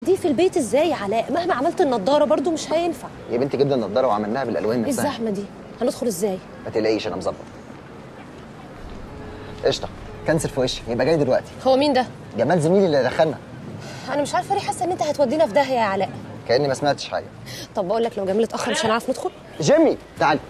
دي في البيت ازاي يا علاء مهما عملت النضاره برضو مش هينفع يا بنتي جبنا النضاره وعملناها بالالوان ايه نفسها الزحمه دي هندخل ازاي ما تقلقيش انا مظبط قشطه كنسل في وشي يبقى جاي دلوقتي هو مين ده جمال زميلي اللي دخلنا انا مش عارفه ليه حاسه ان انت هتودينا في داهيه يا علاء كاني ما سمعتش حاجه طب بقول لك لو جمال اتاخر مش هنعرف ندخل جيمي تعالي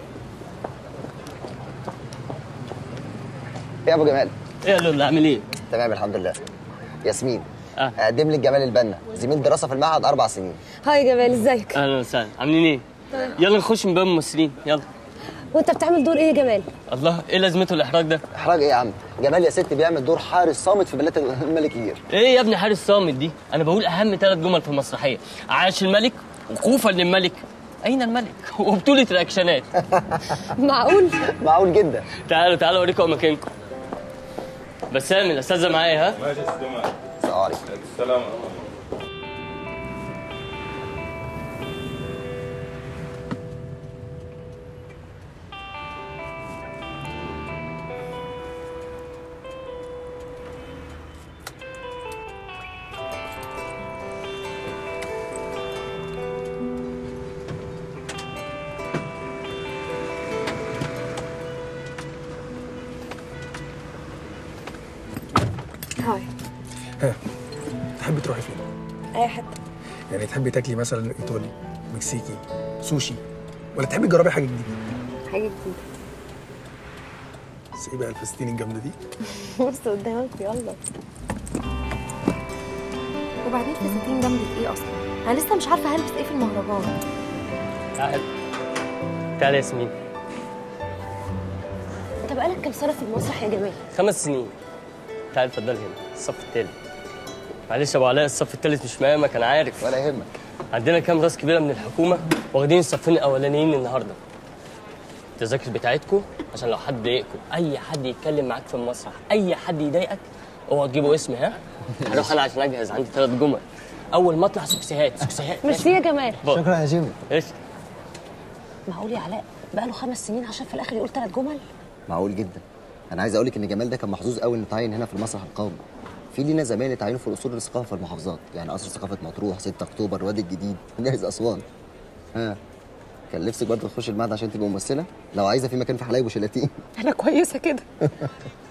يا ابو جمال ايه يا لولو عامل ايه؟ تمام الحمد لله ياسمين آه. اقدم لك جمال البنا زميل دراسه في المعهد اربع سنين هاي يا جمال ازيك اهلا وسهلا عاملين ايه؟ يلا نخش من باب الممثلين يلا وانت بتعمل دور ايه يا جمال الله ايه لازمته الاحراج ده؟ احراج ايه يا عم جمال يا ست بيعمل دور حارس صامت في بلاد الملكير ايه يا ابني حارس صامت دي؟ انا بقول اهم ثلاث جمل في المسرحيه عاش الملك وخوفا للملك اين الملك؟ وبطوله رياكشنات معقول معقول جدا تعالوا تعالوا اوريكم مكانكم بسام الاستاذه معايا ها؟ ماشي استمع السلام عليكم السلام هاي تحبي تروحي فين؟ اي حته يعني تحبي تاكلي مثلا ايطالي مكسيكي سوشي ولا تحبي تجربي حاجه جديده؟ حاجه جديده بس ايه بقى الفساتين الجامده دي؟ بص قدامك يلا وبعدين فساتين جنبك ايه اصلا انا لسه مش عارفه هلبس ايه في المهرجان تعال تعال يا ياسمين انت بقالك كام سنه في المسرح يا جمال خمس سنين تعال اتفضل هنا الصف الثالث معلش يا ابو علاء الصف الثالث مش مقامك انا عارف ولا يهمك عندنا كام راس كبيره من الحكومه واخدين الصفين الاولانيين النهارده التذاكر بتاعتكم عشان لو حد ضايقكم اي حد يتكلم معاك في المسرح اي حد يضايقك اوعى تجيبوا اسمي ها هروح انا عشان اجهز عندي ثلاث جمل اول ما اطلع سكسيهات سكسيهات ميرسي يا جمال شكرا يا جيمي ايش معقول يا علاء بقاله خمس سنين عشان في الاخر يقول ثلاث جمل معقول جدا انا عايز اقول لك ان جمال ده كان محظوظ قوي انه اتعين هنا في المسرح القومي في لينا زمايل اتعينوا في الاصول الثقافه في المحافظات يعني قصر ثقافه مطروح 6 اكتوبر وادي الجديد جاهز اسوان ها كان نفسك برضه تخش المعهد عشان تبقى ممثله لو عايزه في مكان في حلايب وشلاتين انا كويسه كده